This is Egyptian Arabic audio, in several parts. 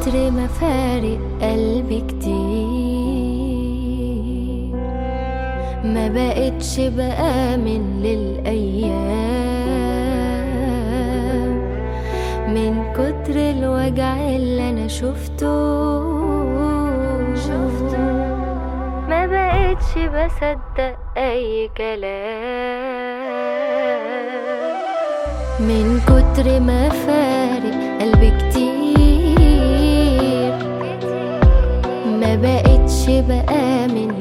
كتر ما فارق قلبي كتير ما بقتش بآمن للأيام من كتر الوجع اللي أنا شفته شفته ما بقتش بصدق أي كلام من كتر ما فارق قلبي كتير ما بقتش بآمن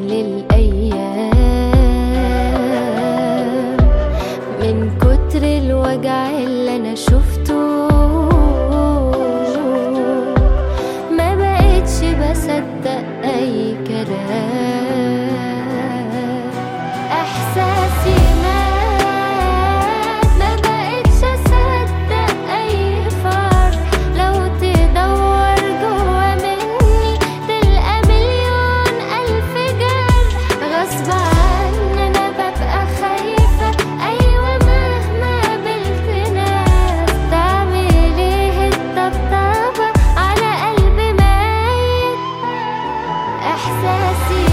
للأيام من كتر الوجع اللي أنا شفته ما بقتش بصدق أي كلام إحساسي مات ما بقتش أصدق أي فرح لو تدور جوا مني تلقى مليون ألف جرح غصب عني أنا ببقى خايفة أيوة مهما قابلت ناس تعمل إيه الطبطبة على قلبي ميت إحساسي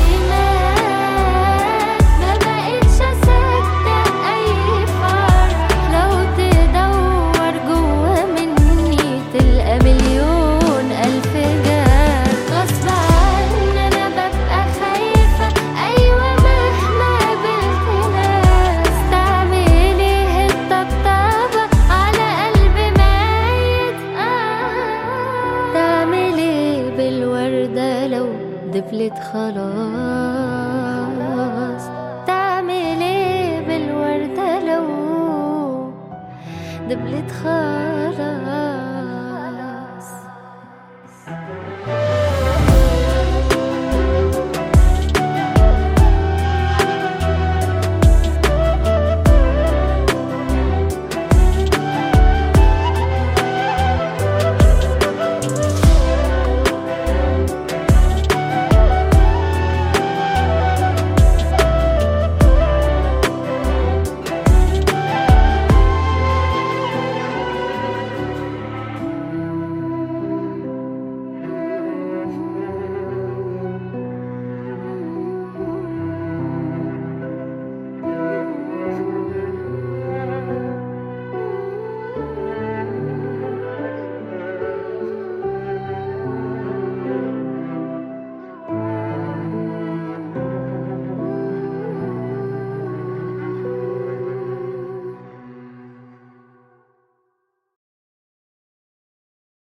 مات ما بقتش أصدق أي فرح لو تدور جوا مني تلقى مليون ألف جرح غصب عني أنا ببقى خايفة أيوة مهما قابلت ناس تعمل إيه الطبطبة على قلبي ميت آه تعمل إيه بالوردة لو دبلت خلاص تعمل إيه بالوردة لو دبلت خلاص